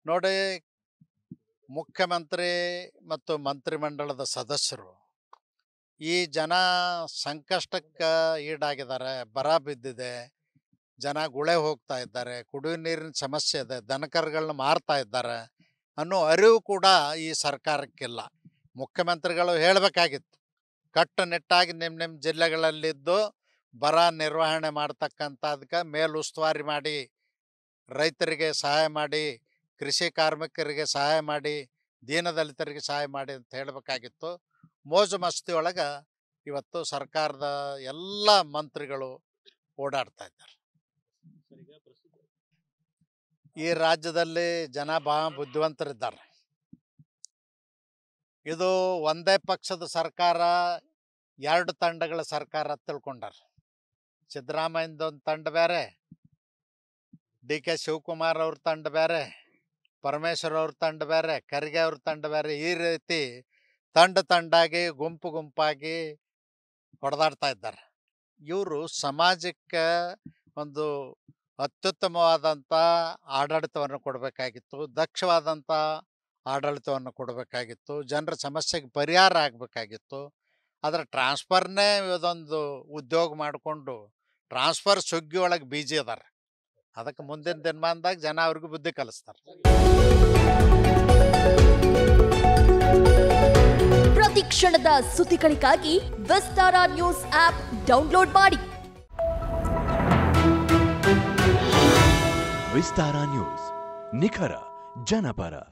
ನೋಡಿ ಮುಖ್ಯಮಂತ್ರಿ ಮತ್ತು ಮಂತ್ರಿಮಂಡಲದ ಸದಸ್ಯರು ಈ ಜನ ಸಂಕಷ್ಟಕ್ಕೆ ಈಡಾಗಿದ್ದಾರೆ ಬರ ಬಿದ್ದಿದೆ ಜನ ಗುಳೆ ಹೋಗ್ತಾ ಇದ್ದಾರೆ ಕುಡಿಯೋ ನೀರಿನ ಸಮಸ್ಯೆ ಇದೆ ದನಕರುಗಳನ್ನ ಮಾರ್ತಾ ಇದ್ದಾರೆ ಅನ್ನೋ ಅರಿವು ಕೂಡ ಈ ಸರ್ಕಾರಕ್ಕಿಲ್ಲ ಮುಖ್ಯಮಂತ್ರಿಗಳು ಹೇಳಬೇಕಾಗಿತ್ತು ಕಟ್ಟುನಿಟ್ಟಾಗಿ ನಿಮ್ಮ ನಿಮ್ಮ ಜಿಲ್ಲೆಗಳಲ್ಲಿದ್ದು ಬರ ನಿರ್ವಹಣೆ ಮಾಡ್ತಕ್ಕಂಥದ್ಕೆ ಮೇಲುಸ್ತುವಾರಿ ಮಾಡಿ ರೈತರಿಗೆ ಸಹಾಯ ಮಾಡಿ ಕೃಷಿ ಕಾರ್ಮಿಕರಿಗೆ ಸಹಾಯ ಮಾಡಿ ದೀನದಲಿತರಿಗೆ ಸಹಾಯ ಮಾಡಿ ಅಂತ ಹೇಳಬೇಕಾಗಿತ್ತು ಮೋಜು ಮಸ್ತಿ ಒಳಗೆ ಇವತ್ತು ಸರ್ಕಾರದ ಎಲ್ಲ ಮಂತ್ರಿಗಳು ಓಡಾಡ್ತಾ ಇದ್ದಾರೆ ಈ ರಾಜ್ಯದಲ್ಲಿ ಜನ ಬಹಳ ಬುದ್ಧಿವಂತರಿದ್ದಾರೆ ಇದು ಒಂದೇ ಪಕ್ಷದ ಸರ್ಕಾರ ಎರಡು ತಂಡಗಳ ಸರ್ಕಾರ ಅಂತ ತಿಳ್ಕೊಂಡಾರ ಸಿದ್ದರಾಮಯ್ಯದ ಒಂದು ತಂಡ ಬೇರೆ ಡಿ ಕೆ ಶಿವಕುಮಾರ್ ಅವ್ರ ತಂಡ ಬೇರೆ ಪರಮೇಶ್ವರ್ ಅವ್ರ ತಂಡ ಬೇರೆ ಖರ್ಗೆ ಅವ್ರ ತಂಡ ಬೇರೆ ಈ ರೀತಿ ತಂಡ ತಂಡಾಗಿ ಗುಂಪು ಗುಂಪಾಗಿ ಹೊಡೆದಾಡ್ತಾ ಇದ್ದಾರೆ ಇವರು ಸಮಾಜಕ್ಕೆ ಒಂದು ಅತ್ಯುತ್ತಮವಾದಂಥ ಆಡಳಿತವನ್ನು ಕೊಡಬೇಕಾಗಿತ್ತು ದಕ್ಷವಾದಂಥ ಆಡಳಿತವನ್ನು ಕೊಡಬೇಕಾಗಿತ್ತು ಜನರ ಸಮಸ್ಯೆಗೆ ಪರಿಹಾರ ಆಗಬೇಕಾಗಿತ್ತು ಆದರೆ ಟ್ರಾನ್ಸ್ಫರ್ನೇ ಇದೊಂದು ಉದ್ಯೋಗ ಮಾಡಿಕೊಂಡು ಟ್ರಾನ್ಸ್ಫರ್ ಸುಗ್ಗಿ ಒಳಗೆ ಬೀಜಿ ಅದಾರ ಅದಕ್ಕೆ ಮುಂದಿನ ದಿನಮಾನದಾಗ ಜನ ಅವ್ರಿಗೆ ಬುದ್ಧಿ ಕಲಿಸ್ತಾರೆ ಪ್ರತಿ ಕ್ಷಣದ ಸುದ್ದಿಗಳಿಗಾಗಿ ವಿಸ್ತಾರ ನ್ಯೂಸ್ ಆಪ್ ಡೌನ್ಲೋಡ್ ಮಾಡಿ ವಿಸ್ತಾರ ನ್ಯೂಸ್ ನಿಖರ ಜನಪರ